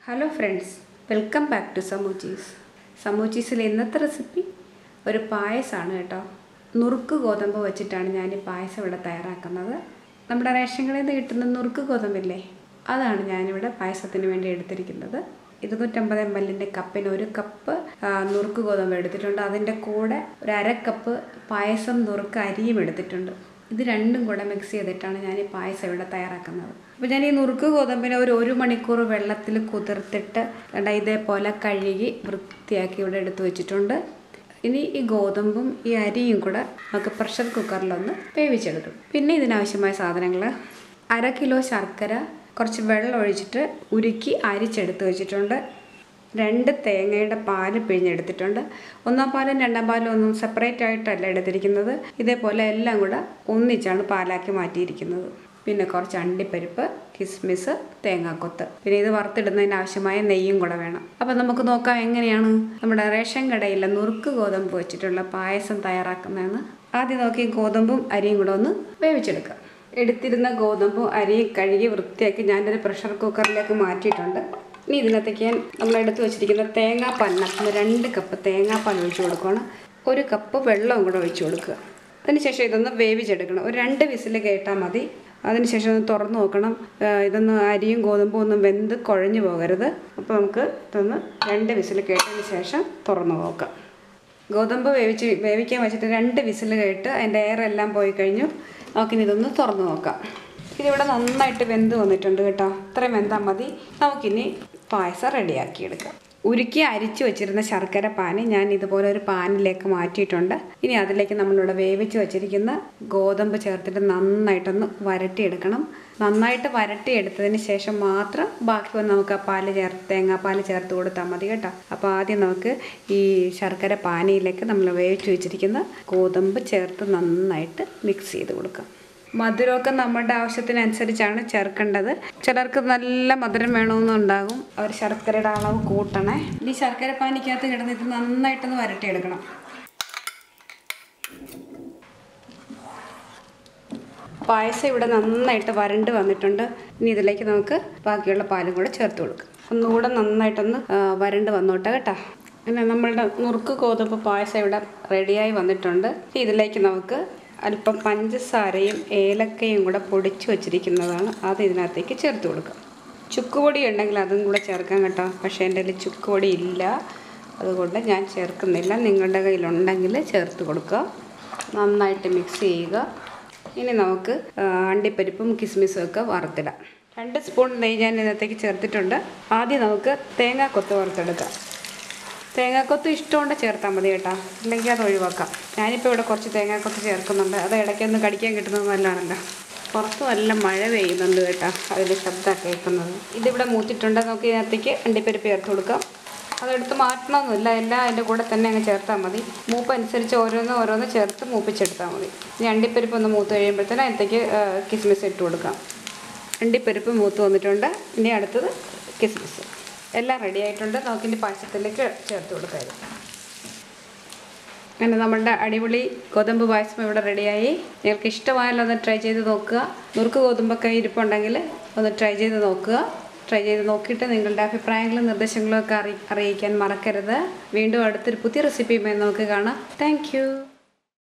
hello friends welcome back to സമൂച്ചീസ് സമൂച്ചീസിലെ ഇന്നത്തെ റെസിപ്പി ഒരു പായസമാണ് കേട്ടോ നുറുക്ക് ഗോതമ്പ് വെച്ചിട്ടാണ് ഞാൻ ഈ പായസം ഇവിടെ തയ്യാറാക്കുന്നത് നമ്മുടെ റേഷൻ കടയിൽ നിന്ന് കിട്ടുന്ന നുറുക്ക് ഗോതമ്പില്ലേ അതാണ് ഞാനിവിടെ പായസത്തിന് വേണ്ടി എടുത്തിരിക്കുന്നത് ഇരുന്നൂറ്റമ്പത് എം എല്ലിൻ്റെ കപ്പിന് ഒരു കപ്പ് ആ, നുറുക്ക് ഗോതമ്പ് എടുത്തിട്ടുണ്ട് അതിൻ്റെ കൂടെ ഒരു അര കപ്പ് പായസം നുറുക്ക് അരിയും എടുത്തിട്ടുണ്ട് ഇത് രണ്ടും കൂടെ മിക്സ് ചെയ്തിട്ടാണ് ഞാൻ ഈ പായസം ഇവിടെ തയ്യാറാക്കുന്നത് അപ്പോൾ ഞാൻ ഈ നുറുക്ക് ഗോതമ്പിനെ ഒരു ഒരു മണിക്കൂർ വെള്ളത്തിൽ കുതിർത്തിട്ട് കണ്ട ഇതേപോലെ കഴുകി വൃത്തിയാക്കി ഇവിടെ എടുത്തു വെച്ചിട്ടുണ്ട് ഇനി ഈ ഗോതമ്പും ഈ അരിയും കൂടെ നമുക്ക് പ്രഷർ കുക്കറിലൊന്ന് വേവിച്ചെടുക്കും പിന്നെ ഇതിനാവശ്യമായ സാധനങ്ങൾ അര കിലോ ശർക്കര കുറച്ച് വെള്ളം ഒഴിച്ചിട്ട് ഉരുക്കി അരിച്ചെടുത്ത് വെച്ചിട്ടുണ്ട് രണ്ട് തേങ്ങയുടെ പാല് പിഴിഞ്ഞെടുത്തിട്ടുണ്ട് ഒന്നാം പാലും രണ്ടാം പാലും ഒന്നും സെപ്പറേറ്റ് ആയിട്ടല്ല എടുത്തിരിക്കുന്നത് ഇതേപോലെ എല്ലാം കൂടെ ഒന്നിച്ചാണ് പാലാക്കി മാറ്റിയിരിക്കുന്നത് പിന്നെ കുറച്ച് അണ്ടിപ്പരിപ്പ് കിസ്മിസ് തേങ്ങാക്കൊത്ത് പിന്നെ ഇത് വറുത്തിടുന്നതിന് ആവശ്യമായ നെയ്യും കൂടെ വേണം അപ്പം നമുക്ക് നോക്കാം എങ്ങനെയാണ് നമ്മുടെ റേഷൻ കടയിലെ നുറുക്ക് ഗോതമ്പ് വെച്ചിട്ടുള്ള പായസം തയ്യാറാക്കുന്നതെന്ന് ആദ്യം നോക്കി ഗോതമ്പും അരിയും കൂടെ ഒന്ന് വേവിച്ചെടുക്കാം എടുത്തിരുന്ന ഗോതമ്പും അരിയും കഴുകി വൃത്തിയാക്കി ഞാനൊരു പ്രഷർ കുക്കറിലേക്ക് മാറ്റിയിട്ടുണ്ട് ഇനി ഇതിനകത്തേക്ക് ഞാൻ നമ്മൾ എടുത്തു വെച്ചിരിക്കുന്ന തേങ്ങാപ്പാലിനകത്ത് രണ്ട് കപ്പ് തേങ്ങാപ്പാൽ ഒഴിച്ചു കൊടുക്കുകയാണ് ഒരു കപ്പ് വെള്ളവും കൂടെ ഒഴിച്ചു കൊടുക്കുക അതിനുശേഷം ഇതൊന്ന് വേവിച്ചെടുക്കണം ഒരു രണ്ട് വിസിൽ കേട്ടാൽ മതി അതിനുശേഷം ഒന്ന് തുറന്ന് നോക്കണം ആ, ഇതൊന്ന് അരിയും ഗോതമ്പും ഒന്നും വെന്ത് കുഴഞ്ഞു പോകരുത് അപ്പോൾ നമുക്ക് ഇതൊന്ന് രണ്ട് വിസിൽ കേട്ടതിന് ശേഷം തുറന്ന് നോക്കാം ഗോതമ്പ് വേവിച്ച് വേവിക്കാൻ വെച്ചിട്ട് രണ്ട് വിസിൽ കേട്ട് അതിൻ്റെ എയർ എല്ലാം പോയി കഴിഞ്ഞു നമുക്കിനി ഇതൊന്ന് തുറന്ന് നോക്കാം ഇതിവിടെ നന്നായിട്ട് വെന്ത് വന്നിട്ടുണ്ട് കേട്ടോ ഇത്രയും വെന്താൽ മതി നമുക്കിനി പായസം റെഡിയാക്കി എടുക്കാം ഉരുക്കി അരിച്ചു വെച്ചിരുന്ന ശർക്കര പാനി ഞാൻ ഇതുപോലെ ഒരു പാനിലേക്ക് മാറ്റിയിട്ടുണ്ട് ഇനി അതിലേക്ക് നമ്മളിവിടെ വേവിച്ച് വെച്ചിരിക്കുന്ന ഗോതമ്പ് ചേർത്തിട്ട് നന്നായിട്ടൊന്ന് വരട്ടിയെടുക്കണം നന്നായിട്ട് വരട്ടിയെടുത്തതിന് ശേഷം മാത്രം ബാക്കി വന്ന് നമുക്ക് ആ പാല് ചേർത്ത് തേങ്ങാപ്പാൽ ചേർത്ത് കൊടുത്താൽ മതി കേട്ടോ അപ്പോൾ ആദ്യം നമുക്ക് ഈ ശർക്കര പാനിയിലേക്ക് നമ്മൾ വേവിച്ച് വെച്ചിരിക്കുന്ന ഗോതമ്പ് ചേർത്ത് നന്നായിട്ട് മിക്സ് ചെയ്ത് കൊടുക്കാം മധുരമൊക്കെ നമ്മുടെ ആവശ്യത്തിനനുസരിച്ചാണ് ചേർക്കേണ്ടത് ചിലർക്ക് നല്ല മധുരം വേണമെന്നുണ്ടാകും അവർ ശർക്കരയുടെ അളവ് കൂട്ടണേ ഇനി ശർക്കര പാനിക്കകത്ത് കിടന്ന് ഇത് നന്നായിട്ടൊന്ന് വരട്ടിയെടുക്കണം പായസം ഇവിടെ നന്നായിട്ട് വരണ്ട് വന്നിട്ടുണ്ട് ഇനി ഇതിലേക്ക് നമുക്ക് ബാക്കിയുള്ള പാലും കൂടെ ചേർത്ത് കൊടുക്കാം ഒന്നുകൂടെ നന്നായിട്ടൊന്ന് ആ, വരണ്ട് വന്നോട്ടെ കേട്ടോ പിന്നെ നമ്മളുടെ നുറുക്ക് ഗോതമ്പ് പായസം ഇവിടെ റെഡിയായി വന്നിട്ടുണ്ട് ഇനി ഇതിലേക്ക് നമുക്ക് അല്പം പഞ്ചസാരയും ഏലക്കയും കൂടെ പൊടിച്ചു വച്ചിരിക്കുന്നതാണ് അത് ഇതിനകത്തേക്ക് ചേർത്ത് കൊടുക്കാം ചുക്കുപൊടി ഉണ്ടെങ്കിൽ അതും കൂടെ ചേർക്കാം കേട്ടോ പക്ഷേ എൻ്റെ കയ്യിൽ ചുക്കുപൊടി ഇല്ല അതുകൊണ്ട് ഞാൻ ചേർക്കുന്നില്ല നിങ്ങളുടെ കയ്യിലുണ്ടെങ്കിൽ ചേർത്ത് കൊടുക്കുക നന്നായിട്ട് മിക്സ് ചെയ്യുക ഇനി നമുക്ക് ആ, അണ്ടിപ്പരിപ്പും കിസ്മിസും ഒക്കെ വറുത്തിടാം രണ്ട് സ്പൂൺ നെയ്യ് ഞാൻ ഇതിനകത്തേക്ക് ചേർത്തിട്ടുണ്ട് ആദ്യം നമുക്ക് തേങ്ങാക്കൊത്ത് വറുത്തെടുക്കാം തേങ്ങാക്കൊത്ത് ഇഷ്ടമുണ്ട് ചേർത്താൽ മതി കേട്ടോ ഇല്ലെങ്കിൽ അത് ഒഴിവാക്കാം ഞാനിപ്പോൾ ഇവിടെ കുറച്ച് തേങ്ങാക്കൊത്ത് ചേർക്കുന്നുണ്ട് അത് ഇടയ്ക്കൊന്ന് കടിക്കാൻ കിട്ടുന്നത് നല്ലതാണല്ലോ പുറത്ത് നല്ല മഴ പെയ്യുന്നുണ്ട് കേട്ടോ അതിൻ്റെ ശബ്ദം കേൾക്കുന്നത് ഇതിവിടെ മൂത്തിട്ടുണ്ട് നമുക്ക് ഇതിനകത്തേക്ക് അണ്ടിപ്പരിപ്പ് ചേർത്ത് കൊടുക്കാം അതെടുത്ത് മാറ്റണമൊന്നുമില്ല എല്ലാം അതിൻ്റെ കൂടെ തന്നെ അങ്ങ് ചേർത്താൽ മതി മൂപ്പ് അനുസരിച്ച് ഓരോന്ന് ഓരോന്ന് ചേർത്ത് മൂപ്പിച്ചെടുത്താൽ മതി ഇനി അണ്ടിപ്പരിപ്പ് ഒന്ന് മൂത്ത് കഴിയുമ്പോഴത്തേനും അതിനകത്തേക്ക് ആ, കിസ്മിസ് ഇട്ട് കൊടുക്കാം അണ്ടിപ്പരിപ്പ് മൂത്ത് വന്നിട്ടുണ്ട് ഇനി അടുത്തത് കിസ്മിസ് എല്ലാം റെഡി ആയിട്ടുണ്ട് നമുക്കിനി പായസത്തിലേക്ക് ചേർത്ത് കൊടുക്കാമായിരുന്നു അങ്ങനെ നമ്മളുടെ അടിപൊളി ഗോതമ്പ് പായസം ഇവിടെ റെഡിയായി നിങ്ങൾക്ക് ഇഷ്ടമായാലും ഒന്ന് ട്രൈ ചെയ്ത് നോക്കുക നുറുക്ക് ഗോതമ്പൊക്കെ ഇരിപ്പുണ്ടെങ്കിൽ ഒന്ന് ട്രൈ ചെയ്ത് നോക്കുക ട്രൈ ചെയ്ത് നോക്കിയിട്ട് നിങ്ങളുടെ അഭിപ്രായങ്ങളും നിർദ്ദേശങ്ങളും ഒക്കെ അറി അറിയിക്കാൻ മറക്കരുത് വീണ്ടും അടുത്തൊരു പുതിയ റെസിപ്പിയുമായി നമുക്ക് കാണാം താങ്ക്